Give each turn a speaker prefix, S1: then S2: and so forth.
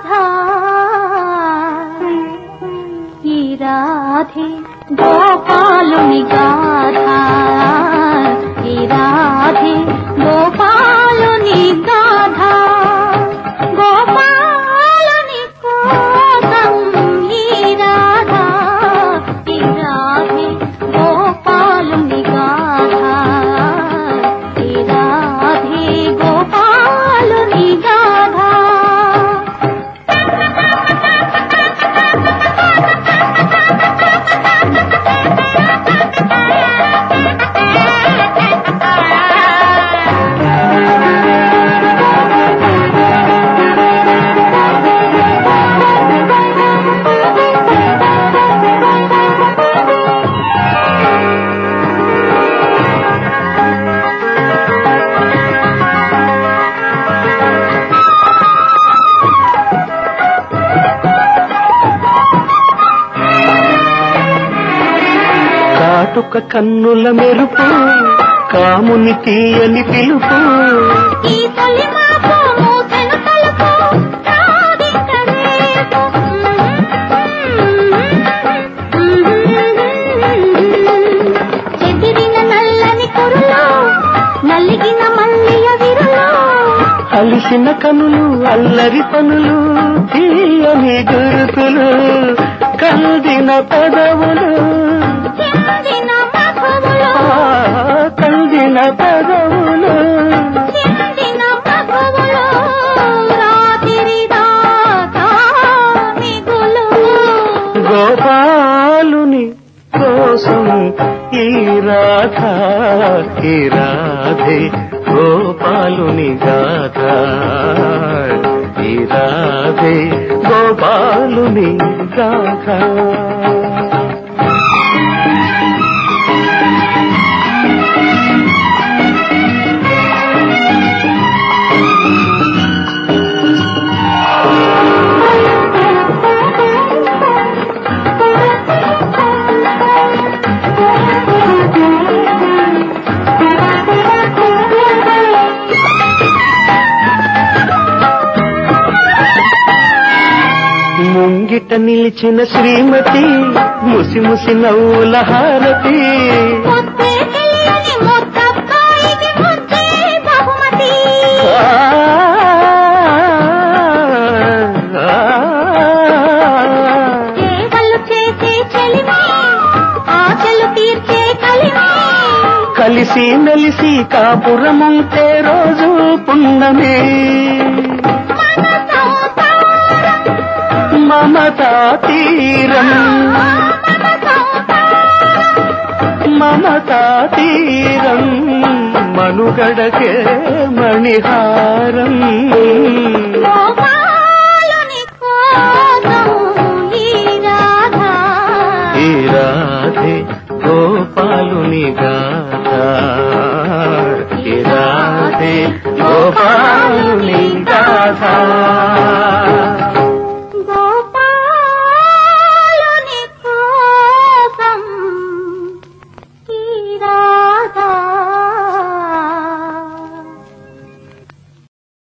S1: రాధా ఈ రాధే గోపాలుని గాథ ఈ రాధే గోపాలుని గాథ గోపాలుని కోసం ఈ రాధా ఈ రాధే గోపాలుని గాథ ఈ రాధే గోపాలుని గాథ
S2: కాటుక కన్నుల మెరుపు కాముని తీయని పిలుపు
S1: ఈ తొలి మాపు మూసెను తలుపు నాదింక రేపు. చెదిరిన నల్లని కురులు నలిగిన మల్లియ విరులు
S2: అలిసిన కనులు అల్లరి పనులు తీయని గురుతులు కందిన పదవులు
S1: చెందిన మధువులు
S2: ఆ, కందిన పదవులు
S1: చెందిన మధువులు రాత్రి దాకా మిగులు
S2: గోపాలుని కోసం ఈ రాధ ఈ రాధే గోపాలుని గాథ ఈ రాధే గోపాలుని గాథ ముంగిట నిలిచిన శ్రీమతి ముసి ముసి నవ్వుల హారతి
S1: ముద్దే తెలియని ముద్దబ్బాయికి ముద్దే బహుమతి
S2: ఆ, ఆ,
S1: సేవలు చేసే చెలిమి ఆశలు తీర్చే కలిమి
S2: కలిసి మెలిసి కాపురముంటే రోజు పున్నమే
S1: మన సంసారం
S2: మమతా తీరం
S1: మన సంసారం
S2: మమతా తీరం మనుగడకే మణిహారం
S1: గోపాలుని కోసం ఈ రాధా
S2: ఈ రాధే గోపాలుని గాథ ఈ రాధే గోపాలుని గాథ